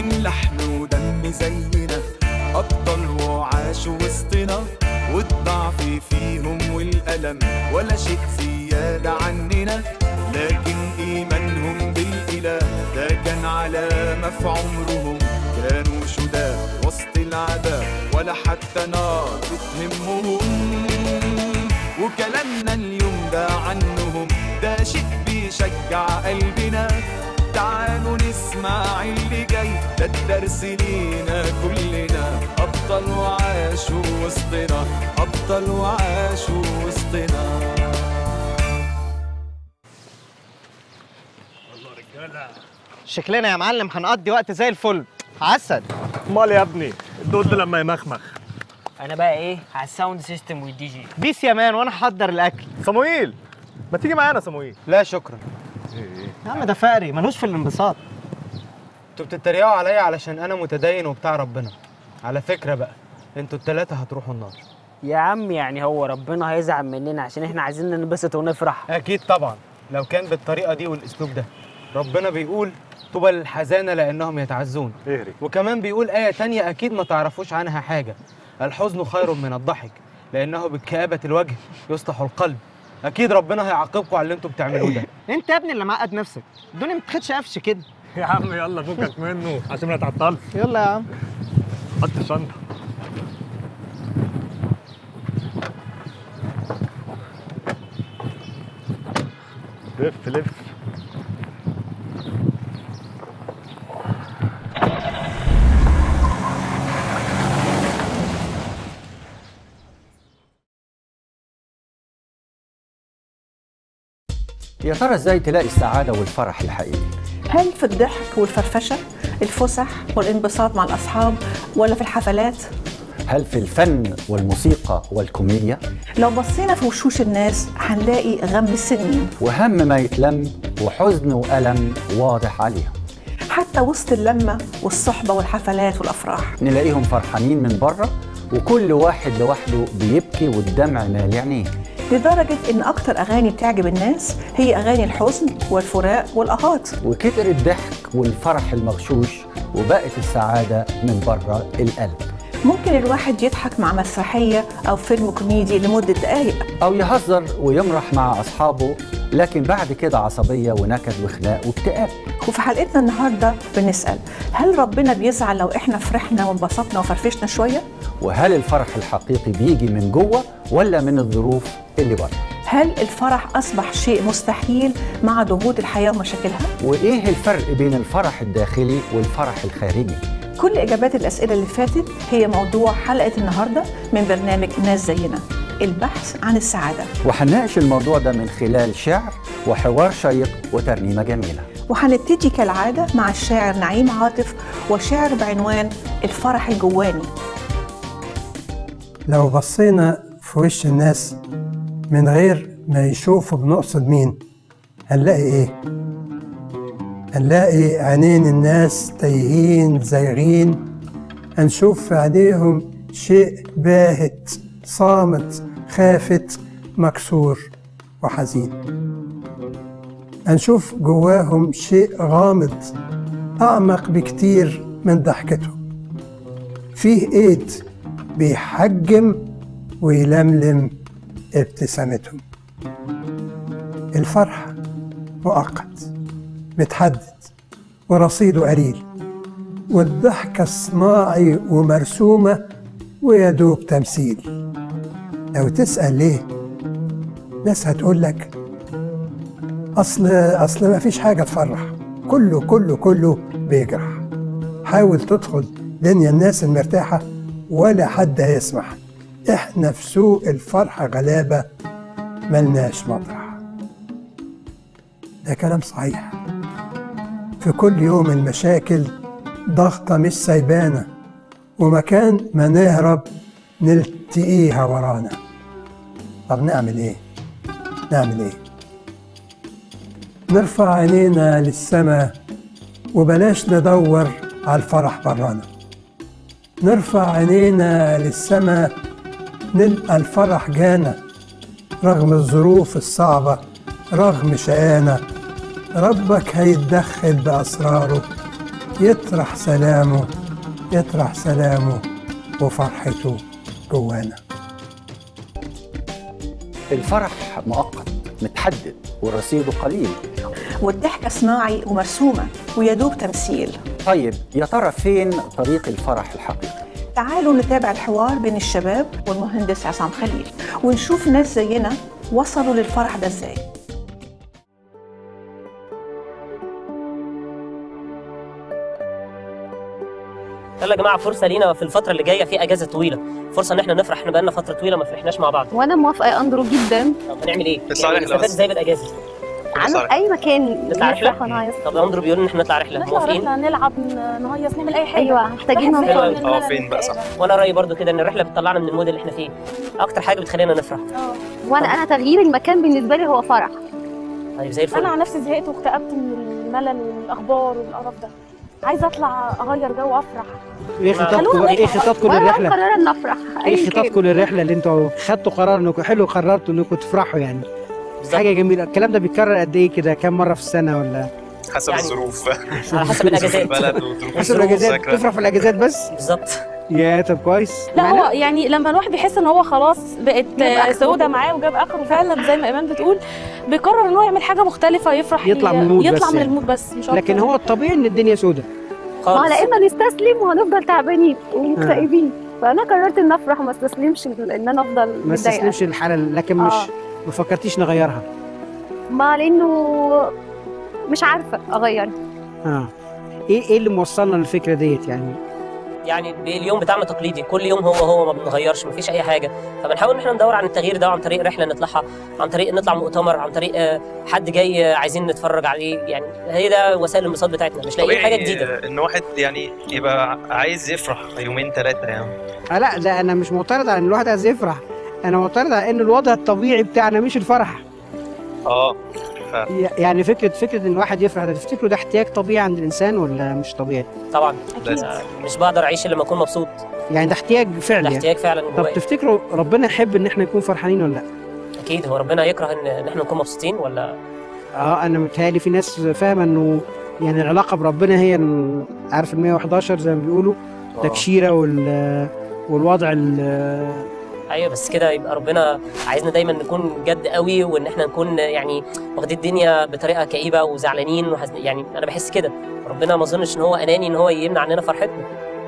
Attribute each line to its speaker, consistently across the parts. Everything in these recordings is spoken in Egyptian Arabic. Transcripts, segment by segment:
Speaker 1: من لحم ودم زينا أبطال وعاشوا وسطنا والضعف فيهم والألم ولا شيء زيادة عننا لكن إيمانهم بالإله ده كان علامة في عمرهم كانوا شداد وسط العذاب ولا حتى نار بتهمهم وكلامنا اليوم ده عنهم ده شيء بيشجع قلبنا تعالوا نسمع اللي جاي ده الدرس لينا كلنا أبطال وعاشوا وسطنا أبطال وعاشوا وسطنا
Speaker 2: شكلنا يا معلم هنقضي وقت زي الفل عسل
Speaker 3: امال يا ابني الدود لما يمخمخ
Speaker 4: انا بقى ايه على الساوند سيستم والدي جي
Speaker 2: بيس يا مان وانا هحضر الاكل
Speaker 3: صمويل ما تيجي معانا صمويل
Speaker 2: لا شكرا يا عم ده فقري ملوش في الانبساط انتوا بتتريقوا عليا علشان انا متدين وبتاع ربنا على فكره بقى انتوا التلاتة هتروحوا النار
Speaker 4: يا عم يعني هو ربنا هيزعل مننا عشان احنا عايزين ننبسط ونفرح
Speaker 2: اكيد طبعا لو كان بالطريقه دي والاسلوب ده ربنا بيقول طوبى للحزانه لانهم يتعزون
Speaker 3: اهري
Speaker 2: وكمان بيقول آية تانية أكيد ما تعرفوش عنها حاجة الحزن خير من الضحك لأنه بالكآبة الوجه يصلح القلب أكيد ربنا هيعاقبكم على اللي انتوا بتعملوه ده انت يا ابني اللي معقد نفسك الدنيا ما بتاخدش قفش كده
Speaker 3: يا عم يلا فكك منه عشان ما نتعطلش
Speaker 2: يلا يا عم
Speaker 3: حط الشنطه لف لف
Speaker 5: يا ترى ازاي تلاقي السعادة والفرح الحقيقي؟
Speaker 6: هل في الضحك والفرفشة الفسح والانبساط مع الأصحاب ولا في الحفلات؟
Speaker 5: هل في الفن والموسيقى والكوميديا؟
Speaker 6: لو بصينا في وشوش الناس هنلاقي غم السنين
Speaker 5: وهم ما يتلم وحزن وألم واضح عليهم
Speaker 6: حتى وسط اللمة والصحبة والحفلات والأفراح
Speaker 5: نلاقيهم فرحانين من بره وكل واحد لوحده بيبكي والدمع مالي عينيه
Speaker 6: لدرجة إن أكتر أغاني بتعجب الناس هي أغاني الحزن والفراق والآهات
Speaker 5: وكتر الضحك والفرح المغشوش وبقت السعادة من بره القلب
Speaker 6: ممكن الواحد يضحك مع مسرحية أو فيلم كوميدي لمدة دقايق
Speaker 5: أو يهزر ويمرح مع أصحابه لكن بعد كده عصبية ونكد وخناق واكتئاب
Speaker 6: وفي حلقتنا النهاردة بنسأل هل ربنا بيزعل لو إحنا فرحنا وانبسطنا وفرفشنا شوية؟
Speaker 5: وهل الفرح الحقيقي بيجي من جوه ولا من الظروف اللي بره؟
Speaker 6: هل الفرح أصبح شيء مستحيل مع ضغوط الحياة ومشاكلها؟
Speaker 5: وإيه الفرق بين الفرح الداخلي والفرح الخارجي؟
Speaker 6: كل إجابات الأسئلة اللي فاتت هي موضوع حلقة النهاردة من برنامج ناس زينا البحث عن السعادة
Speaker 5: وهنناقش الموضوع ده من خلال شعر وحوار شيق وترنيمة جميلة
Speaker 6: وهنبتدي كالعادة مع الشاعر نعيم عاطف وشعر بعنوان الفرح الجواني
Speaker 7: لو بصينا في وش الناس من غير ما يشوفوا بنقصد مين هنلاقي ايه هنلاقي عينين الناس تايهين زايغين هنشوف في عينيهم شيء باهت صامت خافت مكسور وحزين هنشوف جواهم شيء غامض أعمق بكتير من ضحكتهم فيه ايد بيحجم ويلملم ابتسامتهم الفرح مؤقت متحدد ورصيده قليل والضحكة صناعي ومرسومة ويدوب تمثيل لو تسأل ليه ناس هتقول لك أصل أصل ما فيش حاجة تفرح كله كله كله بيجرح حاول تدخل دنيا الناس المرتاحة ولا حد هيسمح احنا في سوق الفرحة غلابة ملناش مطرح ده كلام صحيح في كل يوم المشاكل ضغطة مش سايبانا ومكان ما نهرب نلتقيها ورانا طب نعمل ايه نعمل ايه نرفع عينينا للسماء وبلاش ندور على الفرح برانا نرفع عينينا للسماء نلقى الفرح جانا رغم الظروف الصعبة رغم شقانا ربك هيتدخل بأسراره يطرح سلامه يطرح سلامه وفرحته جوانا
Speaker 5: الفرح مؤقت متحدد ورصيده قليل
Speaker 6: والضحكة صناعي ومرسومة ويدوب تمثيل
Speaker 5: طيب يا ترى فين طريق الفرح الحقيقي
Speaker 6: تعالوا نتابع الحوار بين الشباب والمهندس عصام خليل ونشوف ناس زينا وصلوا للفرح ده ازاي
Speaker 8: يلا يا جماعه فرصه لينا في الفتره اللي جايه في اجازه طويله فرصه ان احنا نفرح احنا بقالنا فتره طويله ما فرحناش مع بعض
Speaker 9: وانا موافقه يا اندرو جدا
Speaker 8: طب هنعمل ايه؟
Speaker 10: نطلع
Speaker 8: يعني
Speaker 10: رحلة
Speaker 8: نستفاد
Speaker 10: بس.
Speaker 8: ازاي بالاجازه؟
Speaker 9: انا في اي مكان
Speaker 8: نطلع
Speaker 9: نفرح
Speaker 8: رحله؟
Speaker 9: ونهيص
Speaker 8: طب اندرو بيقول ان احنا نطلع رحله
Speaker 11: نطلع
Speaker 8: موافقين؟
Speaker 11: رحلة نلعب ن- نهيص نعمل أي حاجة
Speaker 9: ايوه محتاجين
Speaker 11: واحد
Speaker 9: نخرج
Speaker 11: زهقان من
Speaker 10: اه
Speaker 11: الملل
Speaker 10: فين بقى صح
Speaker 11: والكآبة.
Speaker 8: وانا رايي برضو كده ان الرحله بتطلعنا من المود اللي احنا فيه اكتر حاجه بتخلينا نفرح
Speaker 11: اه
Speaker 9: وانا انا تغيير المكان بالنسبه لي هو فرح
Speaker 8: طيب زي الفل
Speaker 11: أنا عن نفسي زهقت واكتئبت من الملل والأخبار والقرف ده عايزة أطلع أغير جو وأفرح
Speaker 2: ايه خطابكم ايه خطابكم
Speaker 9: وانا
Speaker 2: للرحله
Speaker 9: قررنا نفرح
Speaker 2: ايه
Speaker 9: أي كان.
Speaker 2: خطابكم للرحله اللي انتوا خدتوا قرار انكم حلو قررتوا انكم تفرحوا يعني حاجه جميله الكلام ده بيتكرر قد ايه كده كام مره في السنه ولا
Speaker 10: حسب
Speaker 8: يعني-
Speaker 10: الظروف
Speaker 8: على حسب الاجازات
Speaker 10: البلد وظروف
Speaker 2: حسب الاجازات
Speaker 10: المذاكرة.
Speaker 2: تفرح في الاجازات بس
Speaker 8: بالظبط
Speaker 2: يا طب كويس
Speaker 11: لا
Speaker 2: معنى-
Speaker 11: هو يعني لما الواحد بيحس ان هو خلاص بقت
Speaker 9: جاب آخره.
Speaker 11: سودة معاه وجاب اخره فعلا زي ما ايمان بتقول بيقرر ان هو يعمل حاجه مختلفه يفرح
Speaker 2: يطلع
Speaker 11: ي-
Speaker 2: من المود
Speaker 11: يطلع
Speaker 2: بس
Speaker 11: من
Speaker 2: يعني.
Speaker 11: المود بس مش أكتر.
Speaker 2: لكن هو الطبيعي ان الدنيا سودة
Speaker 9: ما هو
Speaker 8: خالص
Speaker 9: لا اما نستسلم وهنفضل تعبانين ومكتئبين فانا قررت ان افرح وما استسلمش ان انا افضل
Speaker 2: ما
Speaker 9: متضايقه
Speaker 2: استسلمش الحاله لكن مش
Speaker 9: آه.
Speaker 2: ما فكرتيش نغيرها
Speaker 9: ما لانه مش عارفه اغير
Speaker 2: اه ايه ايه اللي موصلنا للفكره ديت يعني
Speaker 8: يعني اليوم بتاعنا تقليدي كل يوم هو هو ما بنغيرش مفيش اي حاجه فبنحاول ان احنا ندور عن التغيير ده عن طريق رحله نطلعها عن طريق نطلع مؤتمر عن طريق آه، حد جاي آه، عايزين نتفرج عليه يعني هي ده وسائل الانبساط بتاعتنا مش لاقيين حاجه جديده
Speaker 10: طبيعي ان واحد يعني يبقى عايز يفرح يومين ثلاثه يعني
Speaker 2: آه لا ده انا مش معترض على ان الواحد عايز يفرح انا معترض على ان الوضع الطبيعي بتاعنا مش الفرح
Speaker 10: اه
Speaker 2: ي- يعني فكره فكره ان الواحد يفرح ده تفتكروا ده احتياج طبيعي عند الانسان ولا مش طبيعي
Speaker 8: طبعا
Speaker 10: لازم.
Speaker 8: آه، مش بقدر اعيش الا لما اكون مبسوط
Speaker 2: يعني ده احتياج
Speaker 8: ده
Speaker 2: فعلي يعني.
Speaker 8: احتياج فعلا
Speaker 2: طب
Speaker 8: جوايا
Speaker 2: تفتكروا ربنا يحب ان احنا نكون فرحانين ولا لا
Speaker 8: اكيد هو ربنا يكره ان ان احنا نكون مبسوطين ولا
Speaker 2: اه انا متهيألي في ناس فاهمه انه يعني العلاقه بربنا هي ال- عارف ال 111 زي ما بيقولوا
Speaker 10: آه.
Speaker 2: تكشيره وال والوضع ال-
Speaker 8: ايوه بس كده يبقى ربنا عايزنا دايما نكون جد قوي وان احنا نكون يعني واخدين الدنيا بطريقه كئيبه وزعلانين وحزن يعني انا بحس كده ربنا ما اظنش ان هو اناني ان هو يمنع عننا فرحتنا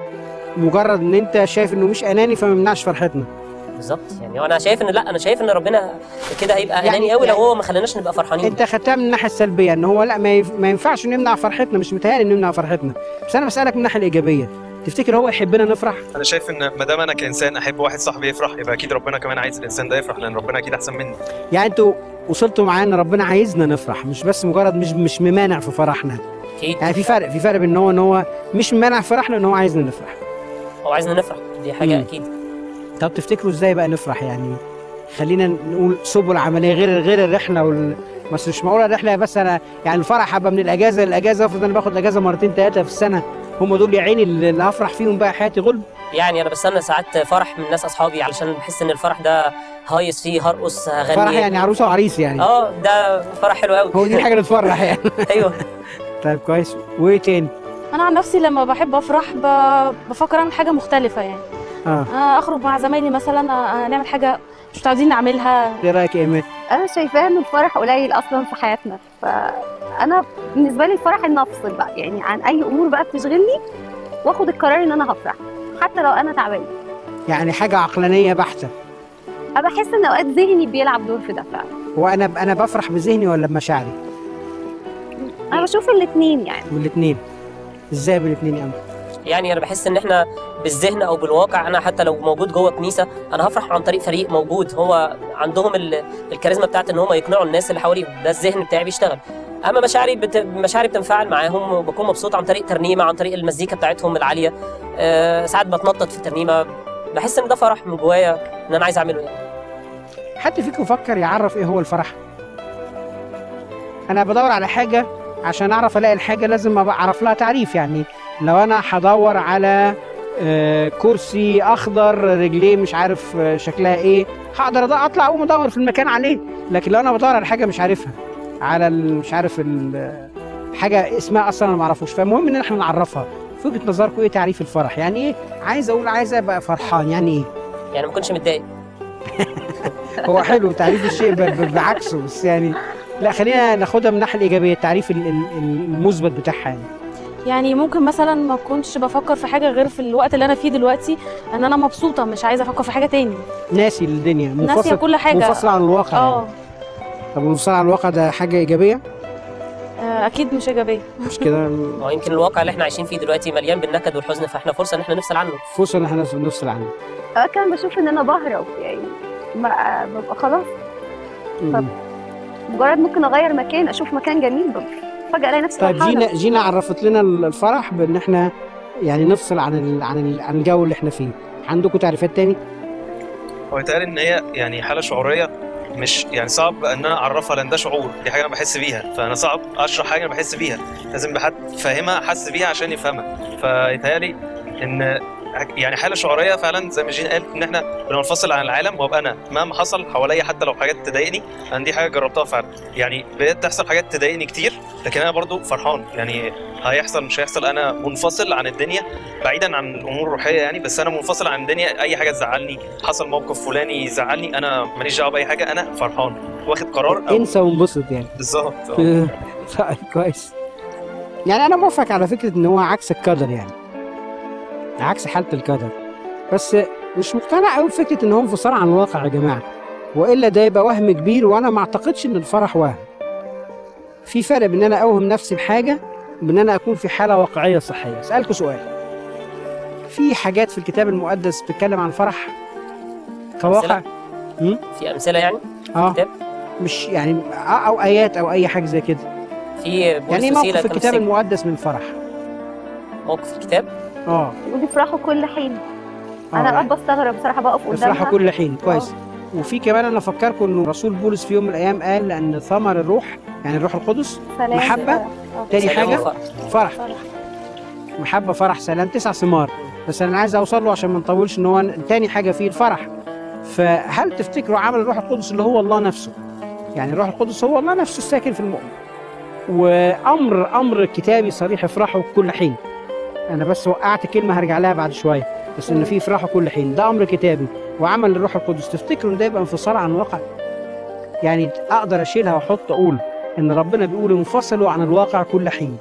Speaker 2: مجرد ان انت شايف انه مش اناني فما يمنعش فرحتنا
Speaker 8: بالظبط يعني انا شايف ان لا انا شايف ان ربنا كده هيبقى
Speaker 2: يعني-
Speaker 8: اناني قوي لو
Speaker 2: يعني-
Speaker 8: هو ما خلاناش نبقى فرحانين
Speaker 2: انت خدتها من الناحيه السلبيه ان هو لا ما, يف... ما ينفعش نمنع فرحتنا مش متهيألي نمنع فرحتنا بس انا بسالك من الناحيه الايجابيه تفتكر هو يحبنا نفرح
Speaker 10: انا شايف ان ما دام انا كانسان احب واحد صاحبي يفرح يبقى اكيد ربنا كمان عايز الانسان ده يفرح لان ربنا اكيد احسن مني
Speaker 2: يعني انتوا وصلتوا معانا ان ربنا عايزنا نفرح مش بس مجرد مش مش ممانع في فرحنا
Speaker 8: اكيد
Speaker 2: يعني في فرق في فرق بين ان هو ان هو مش ممانع في فرحنا ان هو عايزنا نفرح
Speaker 8: هو عايزنا نفرح دي حاجه
Speaker 2: مم.
Speaker 8: اكيد
Speaker 2: طب تفتكروا ازاي بقى نفرح يعني خلينا نقول سبل عمليه غير غير الرحله وال بس مش معقوله الرحله بس انا يعني الفرح هبقى من الاجازه للاجازه افرض انا باخد اجازه مرتين ثلاثه في السنه هم دول يا عيني اللي هفرح فيهم بقى حياتي غلب
Speaker 8: يعني انا بستنى ساعات فرح من ناس اصحابي علشان بحس ان الفرح ده هايص فيه هرقص هغني
Speaker 2: فرح يعني عروسه وعريس يعني
Speaker 8: اه ده فرح حلو قوي
Speaker 2: هو دي الحاجه اللي تفرح يعني
Speaker 8: ايوه
Speaker 2: طيب كويس وايه تاني
Speaker 11: انا عن نفسي لما بحب افرح ب... بفكر اعمل حاجه مختلفه يعني
Speaker 2: اه
Speaker 11: آه، اخرج مع زمايلي مثلا آه، نعمل حاجه مش متعودين نعملها
Speaker 2: ايه رايك يا ايمان
Speaker 9: انا شايفاه ان الفرح قليل اصلا في حياتنا فانا بالنسبه لي الفرح ان افصل بقى يعني عن اي امور بقى بتشغلني واخد القرار ان انا هفرح حتى لو انا تعبانه
Speaker 2: يعني حاجه عقلانيه بحته
Speaker 9: انا بحس ان اوقات ذهني بيلعب دور في ده فعلا
Speaker 2: وانا انا بفرح بذهني ولا بمشاعري
Speaker 9: انا بشوف الاثنين يعني
Speaker 2: والاثنين ازاي بالاثنين يا أمل؟
Speaker 8: يعني انا بحس ان احنا بالذهن او بالواقع انا حتى لو موجود جوه كنيسه انا هفرح عن طريق فريق موجود هو عندهم ال- الكاريزما بتاعت ان هم يقنعوا الناس اللي حواليهم ده الذهن بتاعي بيشتغل اما مشاعري بت... مشاعري بتنفعل معاهم وبكون مبسوط عن طريق ترنيمه عن طريق المزيكا بتاعتهم العاليه أه ساعات بتنطط في الترنيمه بحس ان ده فرح من جوايا ان انا عايز اعمله يعني
Speaker 2: حد فيكم فكر يعرف ايه هو الفرح انا بدور على حاجه عشان اعرف الاقي الحاجه لازم أبقى اعرف لها تعريف يعني لو انا هدور على آه، كرسي اخضر رجليه مش عارف آه، شكلها ايه هقدر أد- اطلع اقوم ادور في المكان عليه لكن لو انا بدور على حاجه مش عارفها على ال- مش عارف ال-
Speaker 12: حاجه اسمها اصلا انا ما اعرفوش فالمهم ان احنا نعرفها في وجهه نظركم ايه تعريف الفرح يعني ايه عايز اقول عايز ابقى فرحان يعني ايه
Speaker 8: يعني ما كنتش متضايق
Speaker 12: هو حلو تعريف الشيء ب- ب- بعكسه بس يعني لا خلينا ناخدها من الناحيه الايجابيه التعريف ال- ال- المثبت بتاعها يعني
Speaker 11: يعني ممكن مثلا ما كنتش بفكر في حاجه غير في الوقت اللي انا فيه دلوقتي ان انا مبسوطه مش عايزه افكر في حاجه تاني
Speaker 12: ناسي الدنيا
Speaker 11: ناسية كل حاجة.
Speaker 12: منفصل عن الواقع
Speaker 11: اه
Speaker 12: يعني. طب منفصل عن الواقع ده حاجه ايجابيه
Speaker 11: آه، اكيد مش ايجابيه
Speaker 12: مش كده
Speaker 8: هو يمكن الواقع اللي احنا عايشين فيه دلوقتي مليان بالنكد والحزن فاحنا فرصه ان احنا نفصل عنه
Speaker 12: فرصه ان احنا نفصل عنه
Speaker 9: اه كان بشوف ان انا بهرب يعني ما ببقى خلاص
Speaker 12: مم.
Speaker 9: مجرد ممكن اغير مكان اشوف مكان جميل ببقى فجاه الاقي نفسي
Speaker 12: طيب
Speaker 9: فرحانة.
Speaker 12: جينا جينا عرفت لنا الفرح بان احنا يعني نفصل عن ال عن ال عن الجو اللي احنا فيه عندكم تعريفات تاني
Speaker 10: هو يتقال ان هي يعني حاله شعوريه مش يعني صعب ان انا اعرفها لان ده شعور دي حاجه انا بحس بيها فانا صعب اشرح حاجه انا بحس بيها لازم بحد فاهمها حس بيها عشان يفهمها فيتهيألي ان يعني حاله شعوريه فعلا زي ما جين قالت ان احنا بننفصل عن العالم وابقى انا مهما حصل حواليا حتى لو حاجات تضايقني انا دي حاجه جربتها فعلا يعني بقيت تحصل حاجات تضايقني كتير لكن انا برضو فرحان يعني هيحصل مش هيحصل انا منفصل عن الدنيا بعيدا عن الامور الروحيه يعني بس انا منفصل عن الدنيا اي حاجه تزعلني حصل موقف فلاني يزعلني انا ماليش دعوه باي حاجه انا فرحان واخد قرار او
Speaker 12: انسى وانبسط يعني
Speaker 10: بالظبط آه.
Speaker 12: طيب كويس يعني انا موافق على فكره ان هو عكس القدر يعني عكس حاله القدر بس مش مقتنع قوي بفكره ان هو انفصال عن الواقع يا جماعه والا ده يبقى وهم كبير وانا ما اعتقدش ان الفرح وهم في فرق بين ان انا اوهم نفسي بحاجه وبين ان انا اكون في حاله واقعيه صحيه اسالكم سؤال في حاجات في الكتاب المقدس بتتكلم عن فرح كواقع مم؟
Speaker 8: في امثله يعني
Speaker 12: اه مش يعني آه، او ايات او اي حاجه زي كده
Speaker 8: في بولس
Speaker 12: يعني ايه
Speaker 8: وسيلة
Speaker 12: موقف
Speaker 8: كانوا
Speaker 12: الكتاب
Speaker 8: في السجن.
Speaker 12: المقدس من الفرح
Speaker 8: موقف الكتاب
Speaker 12: اه
Speaker 9: وبيفرحوا كل حين
Speaker 12: آه.
Speaker 9: انا اوقات بستغرب بصراحه بقف قدامها
Speaker 12: افرحوا كل حين كويس وفي كمان انا افكركم انه رسول بولس في يوم من الايام قال ان ثمر الروح يعني الروح القدس
Speaker 9: سلام.
Speaker 12: محبه
Speaker 9: آه.
Speaker 12: تاني
Speaker 8: سلام
Speaker 12: حاجه
Speaker 8: وفرح.
Speaker 12: فرح محبه فرح سلام تسع ثمار بس انا عايز اوصل له عشان ما نطولش ان هو تاني حاجه فيه الفرح فهل تفتكروا عمل الروح القدس اللي هو الله نفسه يعني الروح القدس هو الله نفسه الساكن في المؤمن وامر امر كتابي صريح افرحوا كل حين انا بس وقعت كلمه هرجع لها بعد شويه بس ان في افرحوا كل حين ده امر كتابي وعمل الروح القدس تفتكروا ان ده يبقى انفصال عن الواقع يعني اقدر اشيلها واحط اقول ان ربنا بيقول انفصلوا عن الواقع كل حين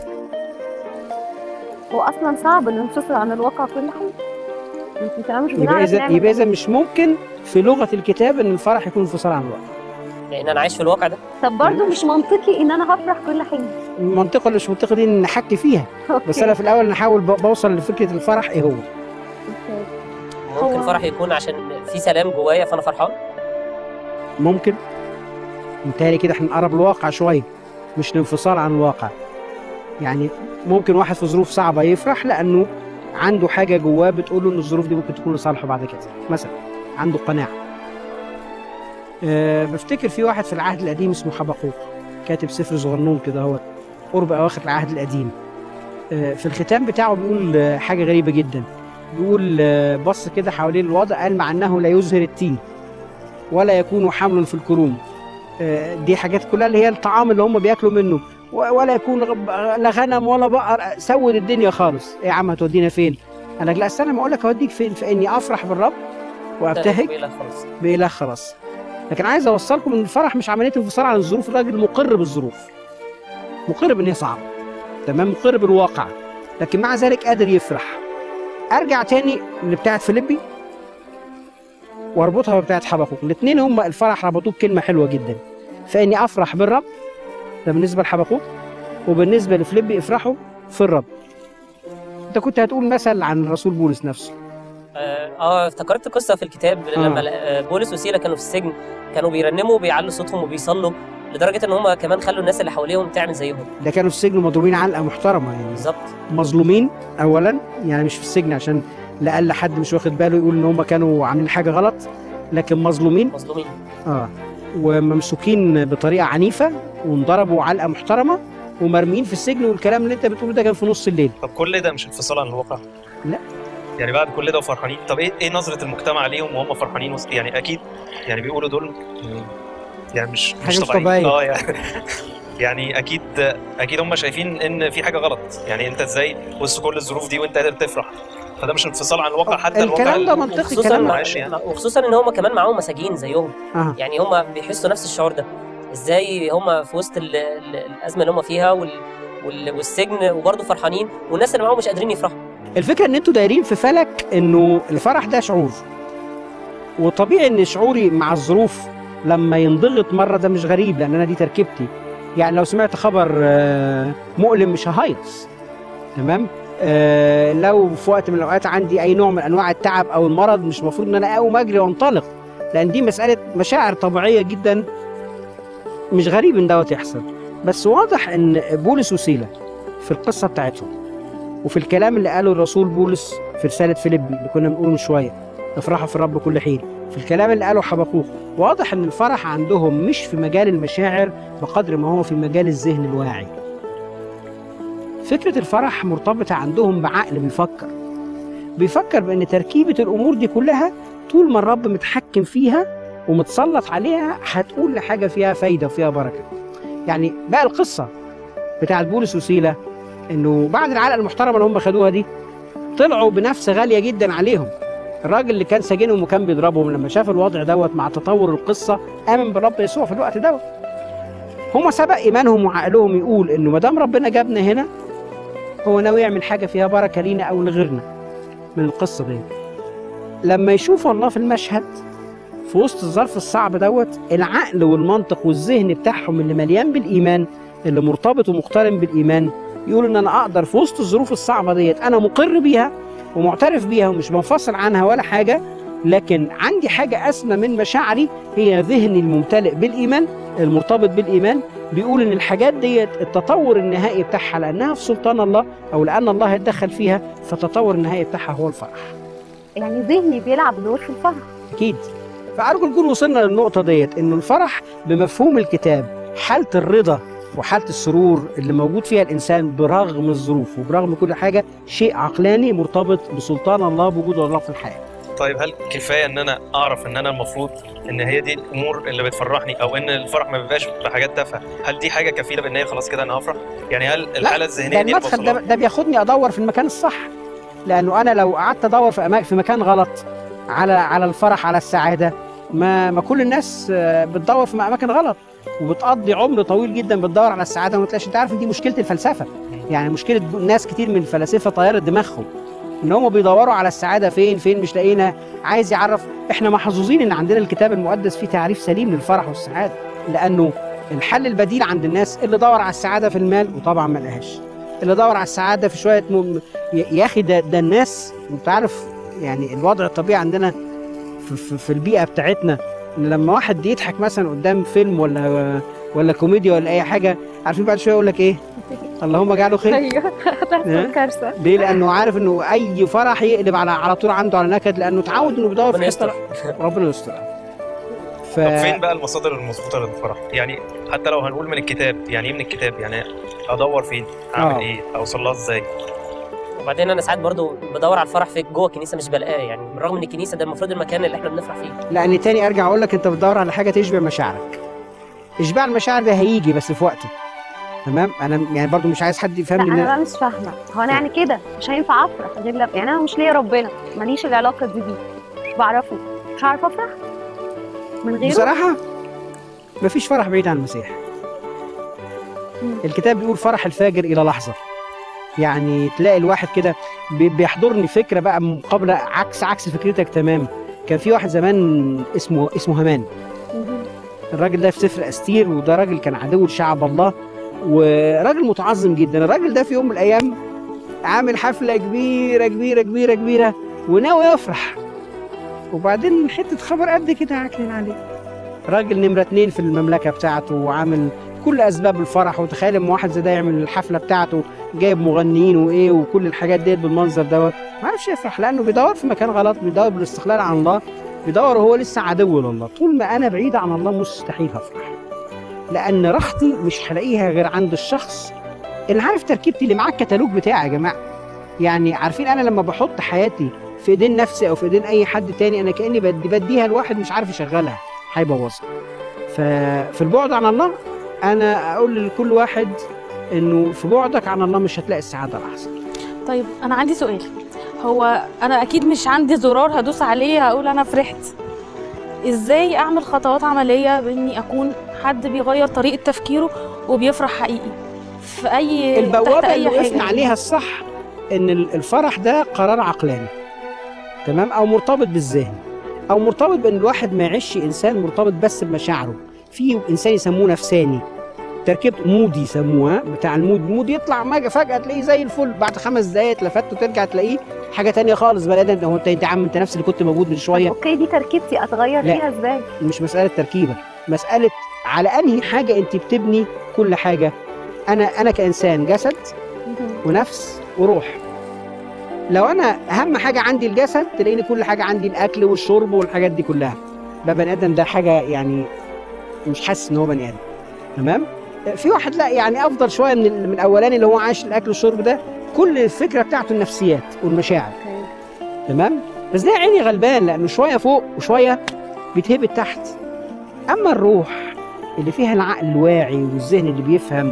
Speaker 9: هو اصلا صعب ان ننفصل عن الواقع كل حين انت كمان مش
Speaker 12: يبقى
Speaker 9: بنعرف
Speaker 12: اذا
Speaker 9: نعمل
Speaker 12: يبقى
Speaker 9: ده.
Speaker 12: اذا مش ممكن في لغه الكتاب ان الفرح يكون انفصال عن الواقع
Speaker 8: لان انا عايش في الواقع ده
Speaker 9: طب برضه مش منطقي ان انا هفرح كل حين
Speaker 12: المنطقه اللي مش منطقه دي نحكي فيها بس
Speaker 9: أوكي.
Speaker 12: انا في الاول نحاول ب- بوصل لفكره الفرح ايه هو
Speaker 8: ممكن
Speaker 9: هو-
Speaker 8: فرح يكون عشان في سلام جوايا فانا فرحان
Speaker 12: ممكن متهيألي كده احنا نقرب الواقع شويه مش الانفصال عن الواقع يعني ممكن واحد في ظروف صعبه يفرح لانه عنده حاجه جواه بتقول له ان الظروف دي ممكن تكون لصالحه بعد كده مثلا عنده قناعه أه بفتكر في واحد في العهد القديم اسمه حبقوق كاتب سفر صغنون كده هو قرب اواخر العهد القديم أه في الختام بتاعه بيقول آه، حاجه غريبه جدا بيقول آه، بص كده حوالين الوضع قال مع انه لا يزهر التين ولا يكون حمل في الكروم آه، دي حاجات كلها اللي هي الطعام اللي هم بياكلوا منه و- ولا يكون غب- لا غنم ولا بقر سود الدنيا خالص ايه يا عم هتودينا فين انا لا استنى ما اقول لك اوديك فين فاني افرح بالرب وابتهج
Speaker 8: بإله خلاص
Speaker 12: بإله خلاص لكن عايز اوصلكم ان الفرح مش عمليه انفصال عن الظروف الراجل مقر بالظروف مقر بان هي صعبه تمام مقر بالواقع لكن مع ذلك قادر يفرح ارجع تاني لبتاعه فيليبي واربطها ببتاعه حبقوق الاثنين هم الفرح ربطوه بكلمه حلوه جدا فاني افرح بالرب ده بالنسبه لحبقوق وبالنسبه لفيليبي افرحوا في الرب انت كنت هتقول مثل عن الرسول بولس نفسه
Speaker 8: اه آه، افتكرت قصه في الكتاب
Speaker 12: آه.
Speaker 8: لما آه، بولس وسيله كانوا في السجن كانوا بيرنموا وبيعلوا صوتهم وبيصلوا لدرجه ان هم كمان خلوا الناس اللي حواليهم تعمل زيهم
Speaker 12: ده كانوا في السجن مضروبين علقه محترمه يعني
Speaker 8: بالظبط
Speaker 12: مظلومين اولا يعني مش في السجن عشان لأقل حد مش واخد باله يقول ان هم كانوا عاملين حاجه غلط لكن مظلومين
Speaker 8: مظلومين
Speaker 12: اه وممسوكين بطريقه عنيفه وانضربوا علقه محترمه ومرميين في السجن والكلام اللي انت بتقوله ده كان في نص الليل
Speaker 10: طب كل ده مش انفصال عن الواقع
Speaker 12: لا
Speaker 10: يعني بعد كل ده وفرحانين طب ايه ايه نظره المجتمع ليهم وهم فرحانين وسط يعني اكيد يعني بيقولوا دول يعني مش
Speaker 12: حاجة مش
Speaker 10: طبيعيين.
Speaker 12: طبيعية.
Speaker 10: اه يعني يعني اكيد اكيد هم شايفين ان في حاجه غلط يعني انت ازاي وسط كل الظروف دي وانت قادر تفرح فده مش انفصال عن الواقع حتى الواقع
Speaker 12: الكلام ده
Speaker 10: ال-
Speaker 12: منطقي
Speaker 8: وخصوصا
Speaker 12: كلام
Speaker 10: معلش يعني.
Speaker 8: وخصوصا ان هم كمان معاهم مساجين زيهم
Speaker 12: آه.
Speaker 8: يعني هم بيحسوا نفس الشعور ده ازاي هم في وسط ال ال الازمه اللي هم فيها وال وال والسجن وبرضه فرحانين والناس اللي معاهم مش قادرين يفرحوا
Speaker 12: الفكره ان انتوا دايرين في فلك انه الفرح ده شعور وطبيعي ان شعوري مع الظروف لما ينضغط مره ده مش غريب لان انا دي تركيبتي يعني لو سمعت خبر آه، مؤلم مش ههيص تمام آه، لو في وقت من الاوقات عندي اي نوع من انواع التعب او المرض مش المفروض ان انا اقوم اجري وانطلق لان دي مساله مشاعر طبيعيه جدا مش غريب ان دوت يحصل بس واضح ان بولس وسيله في القصه بتاعتهم وفي الكلام اللي قاله الرسول بولس في رسالة فيليبي اللي كنا بنقوله من شوية افرحوا في الرب كل حين في الكلام اللي قاله حبقوق واضح ان الفرح عندهم مش في مجال المشاعر بقدر ما هو في مجال الذهن الواعي فكرة الفرح مرتبطة عندهم بعقل بيفكر بيفكر بان تركيبة الامور دي كلها طول ما الرب متحكم فيها ومتسلط عليها هتقول لحاجة فيها فايدة وفيها بركة يعني بقى القصة بتاعت بولس وسيلة انه بعد العلقه المحترمه اللي هم خدوها دي طلعوا بنفس غاليه جدا عليهم الراجل اللي كان ساجنهم وكان بيضربهم لما شاف الوضع دوت مع تطور القصه امن بالرب يسوع في الوقت دوت هم سبق ايمانهم وعقلهم يقول انه ما دام ربنا جابنا هنا هو ناوي يعمل حاجه فيها بركه لينا او لغيرنا من القصه دي لما يشوفوا الله في المشهد في وسط الظرف الصعب دوت العقل والمنطق والذهن بتاعهم اللي مليان بالايمان اللي مرتبط ومقترن بالايمان يقول ان انا اقدر في وسط الظروف الصعبه ديت انا مقر بيها ومعترف بيها ومش منفصل عنها ولا حاجه لكن عندي حاجه اسمى من مشاعري هي ذهني الممتلئ بالايمان المرتبط بالايمان بيقول ان الحاجات ديت التطور النهائي بتاعها لانها في سلطان الله او لان الله يتدخل فيها فالتطور النهائي بتاعها هو الفرح
Speaker 9: يعني ذهني بيلعب دور في الفرح
Speaker 12: اكيد فارجو نكون وصلنا للنقطه ديت انه الفرح بمفهوم الكتاب حاله الرضا وحاله السرور اللي موجود فيها الانسان برغم الظروف وبرغم كل حاجه شيء عقلاني مرتبط بسلطان الله بوجود الله في الحياه
Speaker 10: طيب هل كفايه ان انا اعرف ان انا المفروض ان هي دي الامور اللي بتفرحني او ان الفرح ما بيبقاش بحاجات تافهه هل دي حاجه كفيله بان هي خلاص كده انا هفرح يعني هل الحاله الذهنيه
Speaker 12: ده
Speaker 10: دي اللي
Speaker 12: المدخل
Speaker 10: بوصلها
Speaker 12: ده, ده بياخدني ادور في المكان الصح لانه انا لو قعدت ادور في أما- في مكان غلط على على الفرح على السعاده ما ما كل الناس آه، بتدور في اماكن غلط وبتقضي عمر طويل جدا بتدور على السعاده وما تلاقيش انت عارف إن دي مشكله الفلسفه يعني مشكله ناس كتير من الفلاسفه طيرت دماغهم ان هم بيدوروا على السعاده فين فين مش لاقيينها عايز يعرف احنا محظوظين ان عندنا الكتاب المقدس فيه تعريف سليم للفرح والسعاده لانه الحل البديل عند الناس اللي دور على السعاده في المال وطبعا ما لقاهاش اللي دور على السعاده في شويه م... يا يا اخي ده, ده الناس انت عارف يعني الوضع الطبيعي عندنا في, في, في البيئه بتاعتنا إن لما واحد يضحك مثلا قدام فيلم ولا ولا كوميديا ولا اي حاجه عارفين بعد شويه يقول لك ايه اللهم اجعله خير
Speaker 9: ايوه هتحصل كارثه
Speaker 12: ليه؟ لانه عارف انه اي فرح يقلب على على طول عنده على نكد لانه اتعود انه بيدور في
Speaker 10: ربنا
Speaker 12: حته ربنا يستر ف...
Speaker 10: طب فين بقى المصادر المظبوطه للفرح يعني حتى لو هنقول من الكتاب يعني ايه من الكتاب يعني ادور فين اعمل
Speaker 8: آه.
Speaker 10: ايه اوصل لها ازاي
Speaker 8: وبعدين انا ساعات برضو بدور على الفرح في جوه الكنيسه مش بلاقاه يعني بالرغم ان الكنيسه ده المفروض المكان اللي احنا بنفرح فيه
Speaker 12: لان تاني ارجع اقول لك انت بتدور على حاجه تشبع مشاعرك اشباع المشاعر ده هيجي بس في وقته تمام انا يعني برضو مش عايز حد
Speaker 9: لا
Speaker 12: يفهمني
Speaker 9: انا
Speaker 12: إن
Speaker 9: بقى مش فاهمه هو انا يعني كده مش هينفع افرح غير لما يعني انا مش ليا ربنا ماليش العلاقه دي بيه مش بعرفه مش هعرف افرح من غيره
Speaker 12: بصراحه مفيش فرح بعيد عن المسيح الكتاب بيقول فرح الفاجر الى لحظه يعني تلاقي الواحد كده بي- بيحضرني فكره بقى مقابله عكس عكس فكرتك تماما كان في واحد زمان اسمه اسمه هامان الراجل ده في سفر استير وده راجل كان عدو لشعب الله وراجل متعظم جدا الراجل ده في يوم من الايام عامل حفله كبيره كبيره كبيره كبيره وناوي يفرح وبعدين حته خبر قد كده عاكلين عليه راجل نمره اتنين في المملكه بتاعته وعامل كل اسباب الفرح وتخيل اما واحد زي ده يعمل الحفله بتاعته جايب مغنيين وايه وكل الحاجات ديت بالمنظر دوت ما عرفش يفرح لانه بيدور في مكان غلط بيدور بالاستقلال عن الله بيدور وهو لسه عدو لله طول ما انا بعيد عن الله مستحيل هفرح لان راحتي مش هلاقيها غير عند الشخص اللي عارف تركيبتي اللي معاه الكتالوج بتاعي يا جماعه يعني عارفين انا لما بحط حياتي في ايدين نفسي او في ايدين اي حد تاني انا كاني بدي بديها لواحد مش عارف يشغلها هيبوظها ففي البعد عن الله انا اقول لكل واحد انه في بعدك عن الله مش هتلاقي السعاده الاحسن
Speaker 11: طيب انا عندي سؤال هو انا اكيد مش عندي زرار هدوس عليه هقول انا فرحت ازاي اعمل خطوات عمليه باني اكون حد بيغير طريقه تفكيره وبيفرح حقيقي في اي تحت
Speaker 12: البوابه
Speaker 11: اي
Speaker 12: اللي وقفنا
Speaker 11: حاجه
Speaker 12: عليها الصح ان ال- الفرح ده قرار عقلاني تمام او مرتبط بالذهن او مرتبط بان الواحد ما يعيش انسان مرتبط بس بمشاعره في انسان يسموه نفساني تركيبة مود يسموها بتاع المود المود يطلع ما فجأة تلاقيه زي الفل بعد خمس دقايق لفت وترجع تلاقيه حاجة تانية خالص بني ادم هو انت يا عم انت نفس اللي كنت موجود من شوية
Speaker 9: اوكي دي تركيبتي اتغير
Speaker 12: لا.
Speaker 9: فيها ازاي
Speaker 12: مش مسألة تركيبة مسألة على أنهي حاجة أنت بتبني كل حاجة أنا أنا كإنسان جسد ونفس وروح لو أنا أهم حاجة عندي الجسد تلاقيني كل حاجة عندي الأكل والشرب والحاجات دي كلها ده بني آدم ده حاجة يعني مش حاسس إن هو بني آدم تمام في واحد لا يعني أفضل شوية من ال- من الأولاني اللي هو عايش الأكل والشرب ده كل الفكرة بتاعته النفسيات والمشاعر تمام بس ده عيني غلبان لأنه شوية فوق وشوية بيتهبط تحت اما الروح اللي فيها العقل الواعي والذهن اللي بيفهم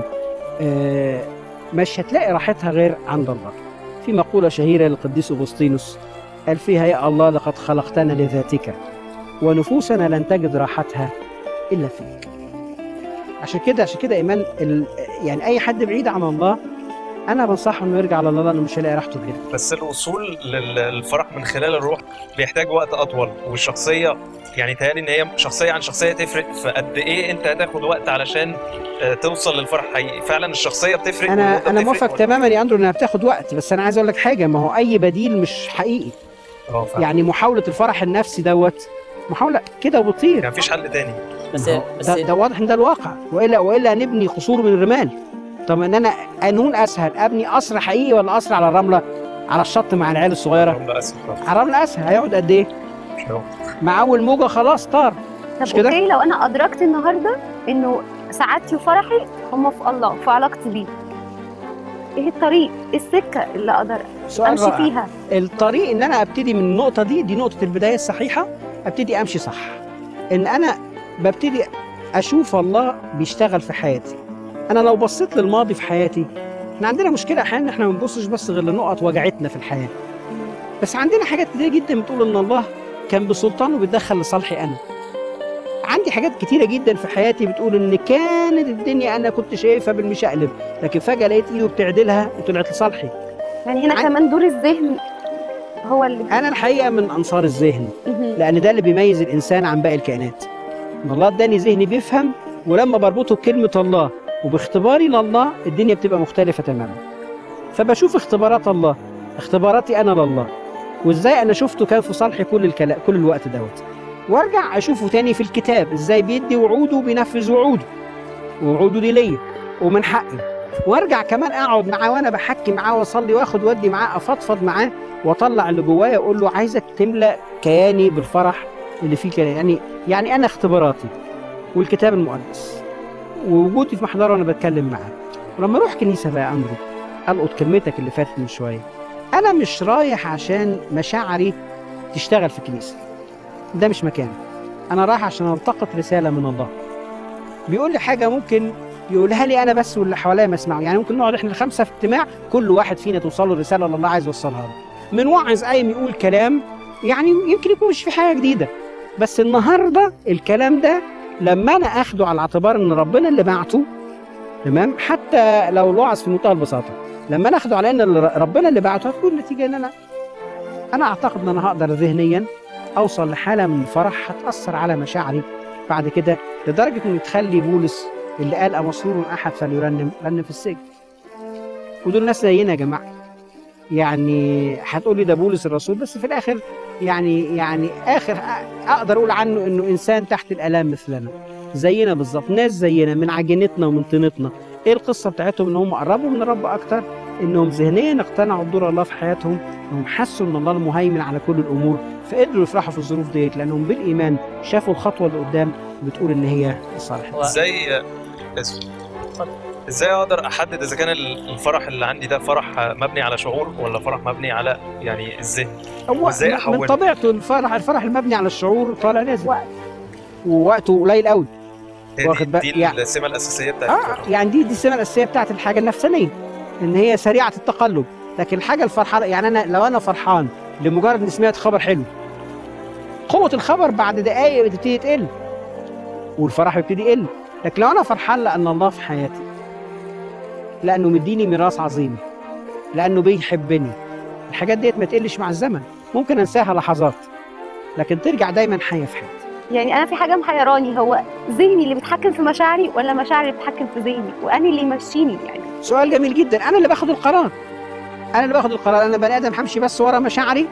Speaker 12: آه مش هتلاقي راحتها غير عند الله في مقولة شهيرة للقديس أغسطينوس قال فيها يا الله لقد خلقتنا لذاتك ونفوسنا لن تجد راحتها إلا فيك عشان كده عشان كده إيمان ال- يعني أي حد بعيد عن الله أنا بنصحه إنه يرجع لله لأنه مش هيلاقي راحته غيره
Speaker 10: بس الوصول لل- للفرح من خلال الروح بيحتاج وقت اطول والشخصيه يعني تهيألي ان هي شخصيه عن شخصيه تفرق فقد ايه انت هتاخد وقت علشان آه، توصل للفرح حقيقي فعلا الشخصيه بتفرق والمدة
Speaker 12: انا انا
Speaker 10: بتفرق
Speaker 12: موافق
Speaker 10: ولا-
Speaker 12: تماما يا اندرو انها بتاخد وقت بس انا عايز اقول لك حاجه ما هو اي بديل مش حقيقي
Speaker 10: اه فعلا.
Speaker 12: يعني محاوله الفرح النفسي دوت محاوله كده وبتطير
Speaker 10: يعني مفيش حل تاني
Speaker 8: بس بس
Speaker 12: ده, ده واضح ان ده الواقع والا والا هنبني قصور من الرمال طب ان انا انون اسهل ابني قصر حقيقي ولا قصر على الرمله على الشط مع العيال الصغيره
Speaker 10: رملة اسهل طبعا.
Speaker 12: على الرمله اسهل هيقعد قد ايه
Speaker 10: مش هيقعد.
Speaker 12: مع اول موجه خلاص طار
Speaker 9: طب
Speaker 12: مش كده؟
Speaker 9: اوكي لو انا ادركت النهارده انه سعادتي وفرحي هم في الله في علاقتي بيه ايه الطريق إيه السكه اللي اقدر
Speaker 12: سؤال
Speaker 9: امشي
Speaker 12: رائع.
Speaker 9: فيها
Speaker 12: الطريق ان انا ابتدي من النقطه دي دي نقطه البدايه الصحيحه ابتدي امشي صح ان انا ببتدي اشوف الله بيشتغل في حياتي انا لو بصيت للماضي في حياتي احنا عندنا مشكله احيانا ان احنا ما بنبصش بس غير لنقط وجعتنا في الحياه بس عندنا حاجات كتير جدا بتقول ان الله كان بسلطانه بيتدخل لصالحي انا عندي حاجات كتيرة جدا في حياتي بتقول ان كانت الدنيا انا كنت شايفها بالمشقلب لكن فجأة لقيت ايده بتعدلها وطلعت لصالحي
Speaker 9: يعني هنا
Speaker 12: عن-
Speaker 9: كمان دور الذهن هو اللي
Speaker 12: انا الحقيقة من انصار الذهن
Speaker 9: مهم.
Speaker 12: لان ده اللي بيميز الانسان عن باقي الكائنات إن الله اداني ذهني بيفهم ولما بربطه بكلمه الله وباختباري لله الدنيا بتبقى مختلفه تماما فبشوف اختبارات الله اختباراتي انا لله وازاي انا شفته كان في صالحي كل الكلام كل الوقت دوت وارجع اشوفه تاني في الكتاب ازاي بيدي وعوده وبينفذ وعوده ووعوده دي ليا ومن حقي وارجع كمان اقعد معاه وانا بحكي معاه واصلي واخد ودي معاه افضفض معاه واطلع اللي جوايا اقول له عايزك تملا كياني بالفرح اللي فيه كياني يعني يعني انا اختباراتي والكتاب المقدس ووجودي في محضره وانا بتكلم معاه ولما اروح كنيسه بقى يا اندرو القط كلمتك اللي فاتت من شويه انا مش رايح عشان مشاعري تشتغل في الكنيسه ده مش مكاني انا رايح عشان التقط رساله من الله بيقول لي حاجه ممكن يقولها لي انا بس واللي حواليا ما يسمعوا يعني ممكن نقعد احنا الخمسه في اجتماع كل واحد فينا توصل له رساله اللي الله عايز يوصلها له من واعظ قايم يقول كلام يعني يمكن يكون مش في حاجه جديده بس النهارده الكلام ده لما انا اخده على اعتبار ان ربنا اللي بعته تمام حتى لو الوعظ في منتهى البساطه لما انا اخده على ان ال- ربنا اللي بعته هتكون النتيجه ان انا انا اعتقد ان انا هقدر ذهنيا اوصل لحاله من الفرح هتاثر على مشاعري بعد كده لدرجه انه تخلي بولس اللي قال امسرور احد فليرنم رنم في السجن ودول ناس زينا يا جماعه يعني هتقولي ده بولس الرسول بس في الاخر يعني يعني اخر أ- اقدر اقول عنه انه انسان تحت الالام مثلنا زينا بالظبط ناس زينا من عجينتنا ومن طينتنا ايه القصه بتاعتهم ان هم قربوا من الرب اكتر انهم ذهنيا اقتنعوا بدور الله في حياتهم انهم حسوا ان الله المهيمن على كل الامور فقدروا يفرحوا في الظروف ديت لانهم بالايمان شافوا الخطوه اللي قدام بتقول ان هي الصالح
Speaker 10: ازاي اسف ازاي اقدر احدد اذا كان الفرح اللي عندي ده فرح مبني على شعور ولا فرح مبني على يعني الذهن
Speaker 12: هو
Speaker 10: وازاي
Speaker 12: من
Speaker 10: احوله
Speaker 12: طبيعته الفرح الفرح المبني على الشعور طالع نازل وقته قليل قوي
Speaker 10: هي
Speaker 12: واخد
Speaker 10: دي,
Speaker 12: بالك
Speaker 10: دي
Speaker 12: يعني
Speaker 10: السمه الاساسيه بتاعت
Speaker 12: اه يعني دي دي السمه الاساسيه بتاعت الحاجه النفسانيه ان هي سريعه التقلب لكن الحاجه الفرحانه يعني انا لو انا فرحان لمجرد اني سمعت خبر حلو قوه الخبر بعد دقائق بتبتدي تقل والفرح بيبتدي يقل لكن لو انا فرحان لان الله في حياتي لانه مديني ميراث عظيم لانه بيحبني الحاجات ديت ما تقلش مع الزمن ممكن انساها لحظات لكن ترجع دايما حيه في حياتي
Speaker 9: يعني انا في حاجه محيراني هو ذهني اللي بيتحكم في مشاعري ولا مشاعري اللي بتتحكم في ذهني وانا اللي يمشيني يعني
Speaker 12: سؤال جميل جدا انا اللي باخد القرار انا اللي باخد القرار انا بني ادم همشي بس ورا مشاعري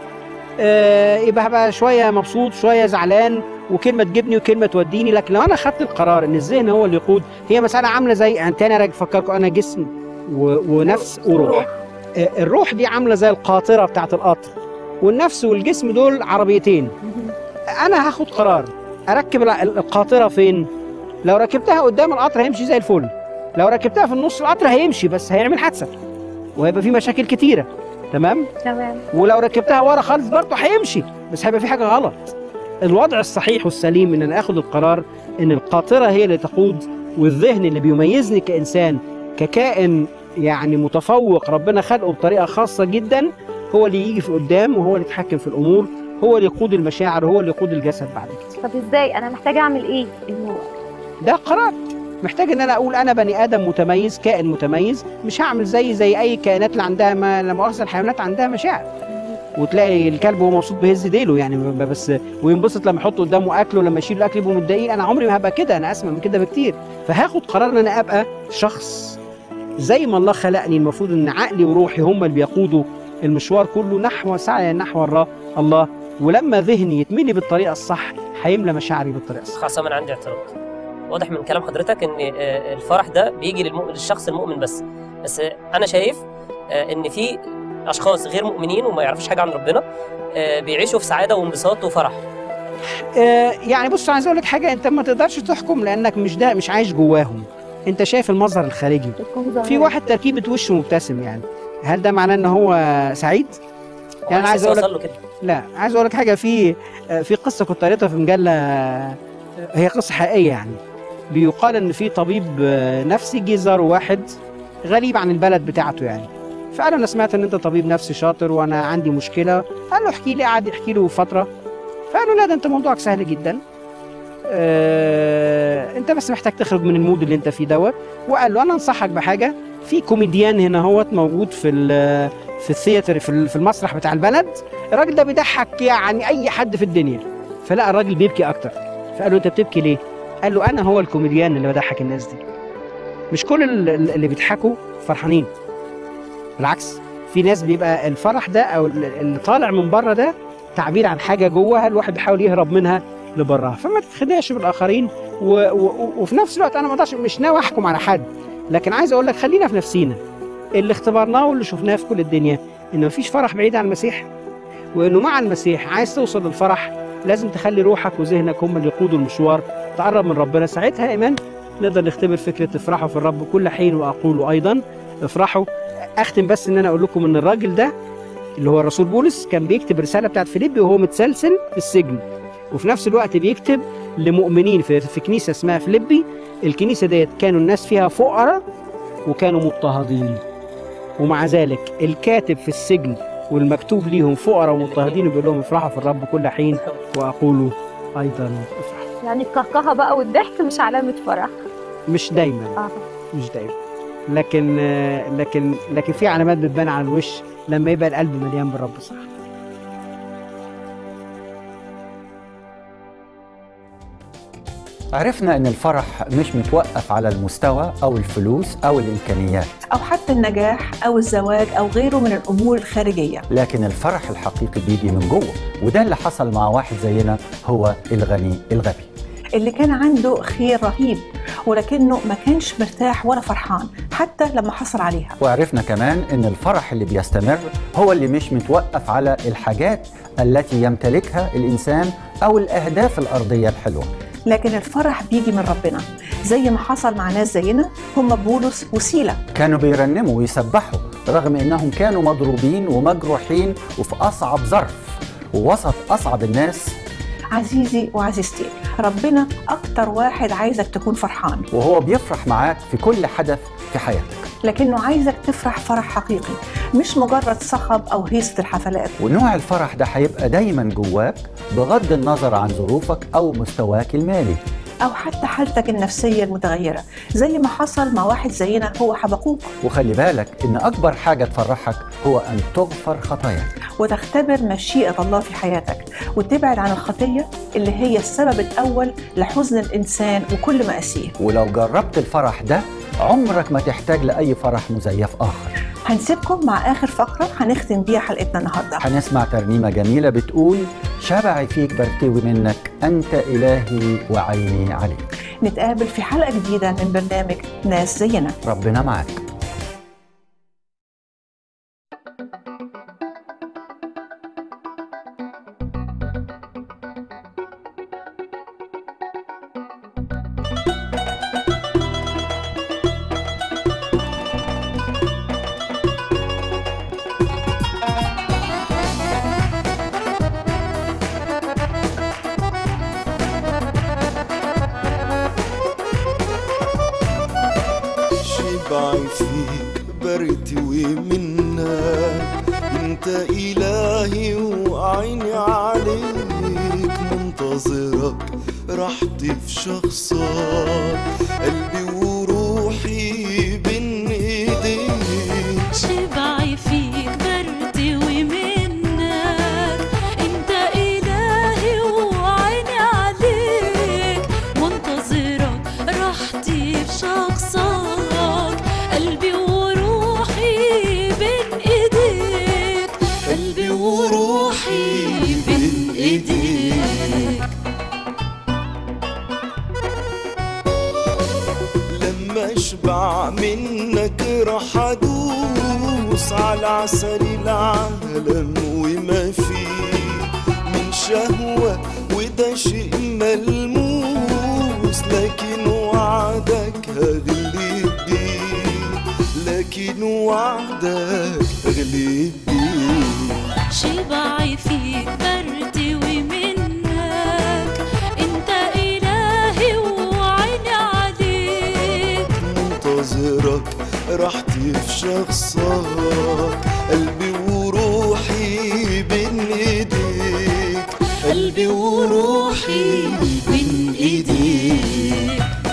Speaker 12: آه يبقى هبقى شويه مبسوط شويه زعلان وكلمه تجيبني وكلمه توديني لكن لو انا خدت القرار ان الذهن هو اللي يقود هي مساله عامله زي يعني تاني انا بفكركم انا جسم و... ونفس وروح آه الروح دي عامله زي القاطره بتاعت القطر والنفس والجسم دول عربيتين انا هاخد قرار اركب الع- القاطره فين لو ركبتها قدام القطر هيمشي زي الفل لو ركبتها في النص القطر هيمشي بس هيعمل حادثه وهيبقى في مشاكل كتيره تمام
Speaker 9: تمام
Speaker 12: ولو ركبتها ورا خالص برضه هيمشي بس هيبقى في حاجه غلط الوضع الصحيح والسليم ان انا اخد القرار ان القاطره هي اللي تقود والذهن اللي بيميزني كانسان ككائن يعني متفوق ربنا خلقه بطريقه خاصه جدا هو اللي يجي في قدام وهو اللي يتحكم في الامور هو اللي يقود المشاعر وهو اللي يقود الجسد بعد كده
Speaker 9: طب ازاي انا محتاجه اعمل ايه انه
Speaker 12: ده قرار محتاج ان انا اقول انا بني ادم متميز كائن متميز مش هعمل زي زي اي كائنات اللي عندها ما لا مؤاخذه الحيوانات عندها مشاعر وتلاقي الكلب وهو مبسوط بيهز ديله يعني ب- بس وينبسط لما يحط قدامه اكل ولما يشيل الاكل يبقوا متضايقين انا عمري ما هبقى كده انا اسمى من كده بكتير فهاخد قرار ان انا ابقى شخص زي ما الله خلقني المفروض ان عقلي وروحي هم اللي بيقودوا المشوار كله نحو سعي نحو الر- الله ولما ذهني يتملي بالطريقه الصح هيملى مشاعري بالطريقه الصح
Speaker 8: خاصة أنا عندي اعتراض واضح من كلام حضرتك ان آه، الفرح ده بيجي للمؤمن للشخص المؤمن بس بس آه، انا شايف آه، ان في اشخاص غير مؤمنين وما يعرفوش حاجه عن ربنا آه، بيعيشوا في سعاده وانبساط وفرح
Speaker 12: آه، يعني بص عايز اقول لك حاجه انت ما تقدرش تحكم لانك مش ده مش عايش جواهم انت شايف المظهر الخارجي في واحد تركيبه وشه مبتسم يعني هل ده معناه ان هو سعيد يعني انا عايز اقول
Speaker 8: أوصل له
Speaker 12: لك
Speaker 8: كده
Speaker 12: لا عايز اقول لك حاجه في آه، في قصه كنت قريتها في مجله آه، هي قصه حقيقيه يعني بيقال ان في طبيب آه، نفسي جه زار واحد غريب عن البلد بتاعته يعني فقال له انا سمعت ان انت طبيب نفسي شاطر وانا عندي مشكله قال له احكي لي قعد يحكي له فتره فقال له لا ده انت موضوعك سهل جدا آه، انت بس محتاج تخرج من المود اللي انت فيه دوت وقال له انا انصحك بحاجه في كوميديان هنا هوت موجود في ال- في الثياتر في ال- في المسرح بتاع البلد الراجل ده بيضحك يعني اي حد في الدنيا فلقى الراجل بيبكي اكتر فقال له انت بتبكي ليه قال له انا هو الكوميديان اللي بضحك الناس دي مش كل ال- ال- اللي بيضحكوا فرحانين بالعكس في ناس بيبقى الفرح ده او ال- اللي طالع من بره ده تعبير عن حاجه جواها الواحد بيحاول يهرب منها لبراها فما تتخدعش بالاخرين و... و... وفي نفس الوقت انا ما اقدرش مش ناوي احكم على حد لكن عايز اقول لك خلينا في نفسينا اللي اختبرناه واللي شفناه في كل الدنيا ان مفيش فرح بعيد عن المسيح وانه مع المسيح عايز توصل للفرح لازم تخلي روحك وذهنك هم اللي يقودوا المشوار تقرب من ربنا ساعتها يا ايمان نقدر نختبر فكره افرحوا في الرب كل حين واقول ايضا افرحوا اختم بس ان انا اقول لكم ان الراجل ده اللي هو الرسول بولس كان بيكتب رساله بتاعت فيليبي وهو متسلسل في السجن وفي نفس الوقت بيكتب لمؤمنين في, في كنيسه اسمها فيليبي الكنيسه ديت كانوا الناس فيها فقراء وكانوا مضطهدين ومع ذلك الكاتب في السجن والمكتوب ليهم فقراء ومضطهدين وبيقول لهم افرحوا في الرب كل حين واقول ايضا افرحوا
Speaker 9: يعني الكهكهه بقى والضحك مش علامه فرح
Speaker 12: مش دايما
Speaker 9: اه
Speaker 12: مش دايما لكن آه، لكن لكن في علامات بتبان على الوش لما يبقى القلب مليان بالرب صح
Speaker 5: عرفنا ان الفرح مش متوقف على المستوى او الفلوس او الامكانيات
Speaker 6: أو حتى النجاح أو الزواج أو غيره من الأمور الخارجية
Speaker 5: لكن الفرح الحقيقي بيجي من جوه وده اللي حصل مع واحد زينا هو الغني الغبي
Speaker 6: اللي كان عنده خير رهيب ولكنه ما كانش مرتاح ولا فرحان حتى لما حصل عليها
Speaker 5: وعرفنا كمان ان الفرح اللي بيستمر هو اللي مش متوقف على الحاجات التي يمتلكها الانسان او الاهداف الارضيه الحلوه
Speaker 6: لكن الفرح بيجي من ربنا زي ما حصل مع ناس زينا هم بولس وسيلة
Speaker 5: كانوا بيرنموا ويسبحوا رغم انهم كانوا مضروبين ومجروحين وفي اصعب ظرف ووسط اصعب الناس
Speaker 6: عزيزي وعزيزتي ربنا أكتر واحد عايزك تكون فرحان
Speaker 5: وهو بيفرح معاك في كل حدث في حياتك
Speaker 6: لكنه عايزك تفرح فرح حقيقي مش مجرد صخب أو هيصة الحفلات
Speaker 5: ونوع الفرح ده هيبقى دايما جواك بغض النظر عن ظروفك أو مستواك المالي
Speaker 6: أو حتى حالتك النفسية المتغيرة زي ما حصل مع واحد زينا هو حبقوق
Speaker 5: وخلي بالك إن أكبر حاجة تفرحك هو أن تغفر خطاياك
Speaker 6: وتختبر مشيئة الله في حياتك وتبعد عن الخطية اللي هي السبب الأول لحزن الإنسان وكل مآسيه
Speaker 5: ولو جربت الفرح ده عمرك ما تحتاج لأي فرح مزيف آخر
Speaker 6: هنسيبكم مع آخر فقرة هنختم بيها حلقتنا النهاردة
Speaker 5: هنسمع ترنيمة جميلة بتقول شبعي فيك برتوي منك أنت إلهي وعيني عليك
Speaker 6: نتقابل في حلقة جديدة من برنامج ناس زينا
Speaker 5: ربنا معاك
Speaker 1: شبعي فيك برتوي منك انت الهي وعيني عليك منتظرك راحتي في شخصك قلبي وروحي بين ايديك
Speaker 13: شبعي فيك برتوي منك انت الهي وعيني عليك منتظرك راحتي في شخصك قلبي وروحي بين ايديك قلبي وروحي بين ايديك
Speaker 1: لما اشبع منك راح ادوس على عسل العالم وما فيه من شهوة وده شيء ملموس لكن وعدك هغلب بيه لكن وعدك هغلب بيه
Speaker 13: شبعي فيك برتوي منك انت الهي وعيني عليك
Speaker 1: منتظرك راحتي في شخصك قلبي وروحي بين ايديك
Speaker 13: قلبي وروحي بين ايديك